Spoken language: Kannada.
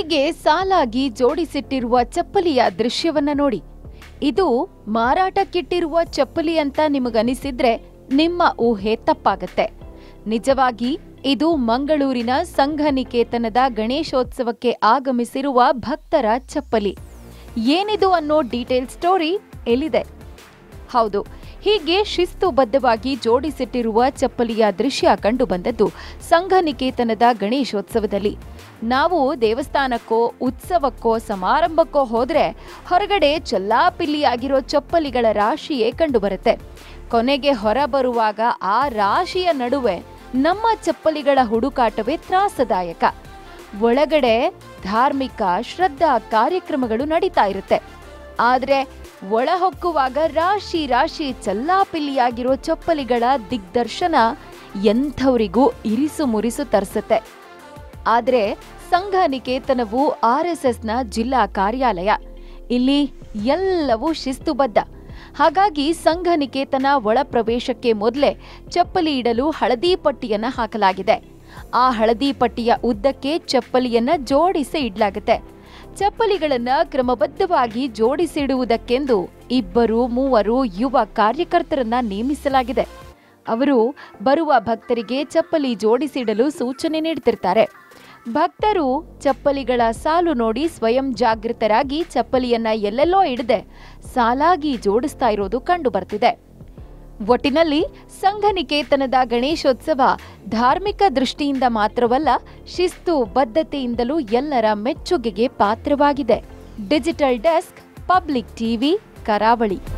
ಹೀಗೆ ಸಾಲಾಗಿ ಜೋಡಿಸಿಟ್ಟಿರುವ ಚಪ್ಪಲಿಯ ದೃಶ್ಯವನ್ನ ನೋಡಿ ಇದು ಮಾರಾಟಕ್ಕಿಟ್ಟಿರುವ ಚಪ್ಪಲಿ ಅಂತ ನಿಮಗನಿಸಿದ್ರೆ ನಿಮ್ಮ ಊಹೆ ತಪ್ಪಾಗತ್ತೆ ನಿಜವಾಗಿ ಇದು ಮಂಗಳೂರಿನ ಸಂಘನಿಕೇತನದ ಗಣೇಶೋತ್ಸವಕ್ಕೆ ಆಗಮಿಸಿರುವ ಭಕ್ತರ ಚಪ್ಪಲಿ ಏನಿದು ಅನ್ನೋ ಡೀಟೇಲ್ ಸ್ಟೋರಿ ಎಲ್ಲಿದೆ ಹೌದು ಹೀಗೆ ಶಿಸ್ತುಬದ್ಧವಾಗಿ ಜೋಡಿಸಿಟ್ಟಿರುವ ಚಪ್ಪಲಿಯ ದೃಶ್ಯ ಕಂಡುಬಂದದ್ದು ಸಂಘನಿಕೇತನದ ಗಣೇಶೋತ್ಸವದಲ್ಲಿ ನಾವು ದೇವಸ್ಥಾನಕ್ಕೋ ಉತ್ಸವಕ್ಕೋ ಸಮಾರಂಭಕ್ಕೋ ಹೋದ್ರೆ ಹೊರಗಡೆ ಚಲ್ಲಾಪಿಲ್ಲಿಯಾಗಿರೋ ಚಪ್ಪಲಿಗಳ ರಾಶಿಯೇ ಕಂಡುಬರುತ್ತೆ ಕೊನೆಗೆ ಹೊರ ಬರುವಾಗ ಆ ರಾಶಿಯ ನಡುವೆ ನಮ್ಮ ಚಪ್ಪಲಿಗಳ ಹುಡುಕಾಟವೇ ತ್ರಾಸದಾಯಕ ಒಳಗಡೆ ಧಾರ್ಮಿಕ ಶ್ರದ್ಧಾ ಕಾರ್ಯಕ್ರಮಗಳು ನಡೀತಾ ಇರುತ್ತೆ ಆದ್ರೆ ಒಳ ಹೊಕ್ಕುವಾಗ ರಾಶಿ ರಾಶಿ ಚಲ್ಲಾಪಿಲ್ಲಿಯಾಗಿರೋ ಚಪ್ಪಲಿಗಳ ದಿಗ್ದರ್ಶನ ಎಂಥವರಿಗೂ ಇರಿಸು ಮುರಿಸು ತರಿಸುತ್ತೆ ಆದ್ರೆ ಸಂಘ ನಿಕೇತನವು ಆರ್ ಎಸ್ ಎಸ್ನ ಜಿಲ್ಲಾ ಕಾರ್ಯಾಲಯ ಇಲ್ಲಿ ಎಲ್ಲವೂ ಶಿಸ್ತುಬದ್ಧ ಹಾಗಾಗಿ ಸಂಘ ನಿಕೇತನ ಒಳ ಪ್ರವೇಶಕ್ಕೆ ಮೊದಲೇ ಚಪ್ಪಲಿ ಇಡಲು ಹಳದಿ ಪಟ್ಟಿಯನ್ನ ಹಾಕಲಾಗಿದೆ ಆ ಹಳದಿ ಪಟ್ಟಿಯ ಉದ್ದಕ್ಕೆ ಚಪ್ಪಲಿಯನ್ನ ಜೋಡಿಸಿ ಇಡ್ಲಾಗುತ್ತೆ ಚಪ್ಪಲಿಗಳನ್ನ ಕ್ರಮಬದ್ಧವಾಗಿ ಜೋಡಿಸಿಡುವುದಕ್ಕೆಂದು ಇಬ್ಬರು ಮೂವರು ಯುವ ಕಾರ್ಯಕರ್ತರನ್ನ ನೇಮಿಸಲಾಗಿದೆ ಅವರು ಬರುವ ಭಕ್ತರಿಗೆ ಚಪ್ಪಲಿ ಜೋಡಿಸಿಡಲು ಸೂಚನೆ ನೀಡುತ್ತಿರ್ತಾರೆ ಭಕ್ತರು ಚಪ್ಪಲಿಗಳ ಸಾಲು ನೋಡಿ ಸ್ವಯಂ ಜಾಗೃತರಾಗಿ ಚಪ್ಪಲಿಯನ್ನ ಎಲ್ಲೆಲ್ಲೋ ಇಡದೆ ಸಾಲಾಗಿ ಜೋಡಿಸ್ತಾ ಇರೋದು ಕಂಡು ಬರ್ತಿದೆ ಒಟ್ಟಿನಲ್ಲಿ ಸಂಘನಿಕೇತನದ ಗಣೇಶೋತ್ಸವ ಧಾರ್ಮಿಕ ದೃಷ್ಟಿಯಿಂದ ಮಾತ್ರವಲ್ಲ ಶಿಸ್ತು ಬದ್ಧತೆಯಿಂದಲೂ ಎಲ್ಲರ ಮೆಚ್ಚುಗೆಗೆ ಪಾತ್ರವಾಗಿದೆ ಡಿಜಿಟಲ್ ಡೆಸ್ಕ್ ಪಬ್ಲಿಕ್ ಟಿವಿ ಕರಾವಳಿ